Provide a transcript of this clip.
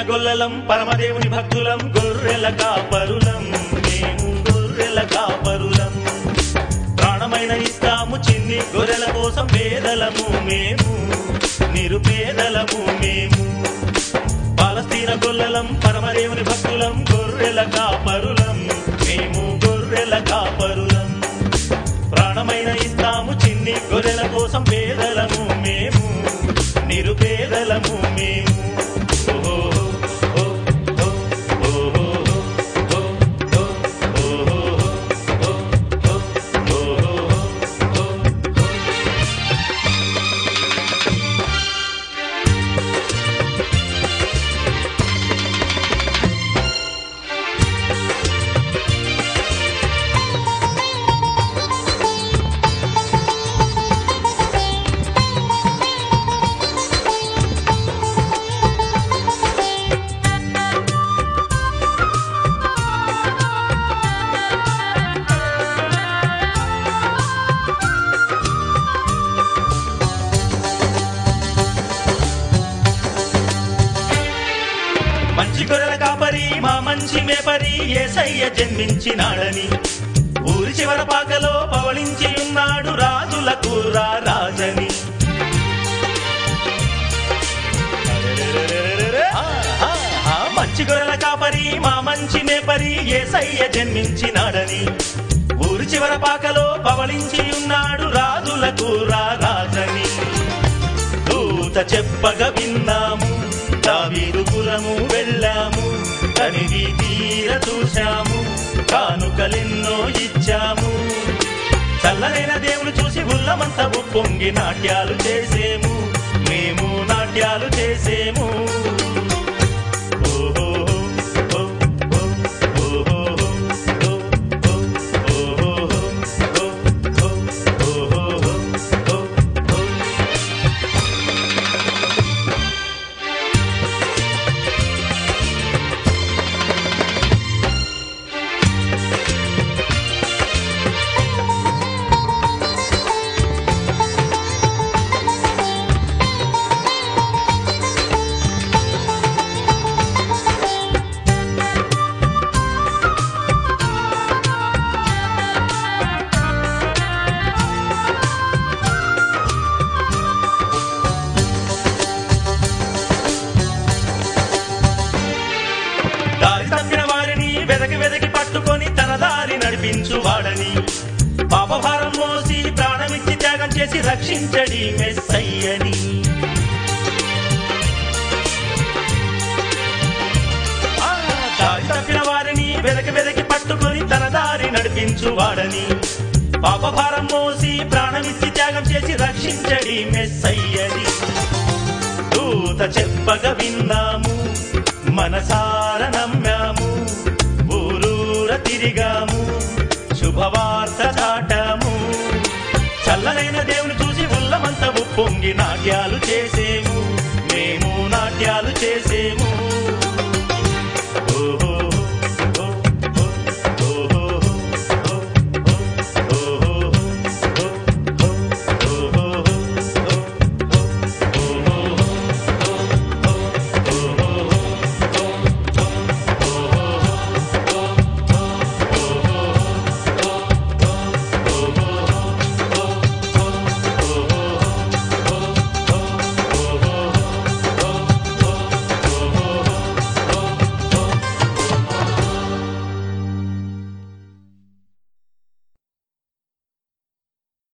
గొల్లలం పరమదేవుని భక్తులం గొర్రెల కాపరులం మేము గొర్రెల కాపరులం ప్రాణమైన ఇస్తాము చిన్ని గొర్రెల కోసం పేదలము మేము నిరుపేదలము మేము పాలస్తీన గొల్లలం పరమదేవుని భక్తులం గొర్రెల కాపరులం మేము గొర్రెల కాపరులం ప్రాణమైన ఇస్తాము చిన్ని గొర్రెల కోసం పేదలము మేము నిరుపేదలము మేము ఓహో, ఓ, ఓ, ఓహో, ఓ, ఓ, ఓహో, ఓ, ఓ, ఓహో, ఓ. మంచి గొర్రెల కాపరి మా మంచి మేపరి ఏసయ్య జన్మించినాడని ఊరి చివర పాకలో పవళించి ఉన్నాడు రాజులకు రా రాజని ఆ, ఆ, మంచి గొర్రెల కాపరి మా మంచి మేపరి ఏసయ్య జన్మించినాడని ఊరి చివర పాకలో పవళించి ఉన్నాడు రాజులకు రా రాజని దూత చెప్పగా విన్నాము దావీదుపురము వెళ్ళాము తనివి తీర చూశాము కానుకలెన్నో ఇచ్చాము చల్లనైన దేవుని చూసి ఉల్లమంతా పొంగి నాట్యాలు చేసేము మేము నాట్యాలు చేసేము ఓహో, ఓ, ఓ, ఓహో, ఓ, ఓ, ఓహో, ఓ, ఓ, ఓహో, ఓ, ఓ. దారి తప్పిన వారిని వెదకి వెదకి పట్టుకొని తన దారి నడిపించువాడని పాపభారం మోసి ప్రాణమిచ్చి త్యాగం చేసి రక్షించడి మెస్సయ్యని ఆ, దారి తప్పిన వారిని వెదకి వెదకి పట్టుకొని తన దారి నడిపించువాడని పాపభారం మోసి ప్రాణమిచ్చి త్యాగం చేసి రక్షించడి మెస్సయ్యని దూత చెప్పగా విన్నాము మనసార నమ్మాము ఊరూర తిరిగాము శుభవార్త చాటాము చల్లనైన దేవుని చూసి ఉల్లమంత పొంగి నాట్యాలు చేసేము మేము నాట్యాలు చేసేము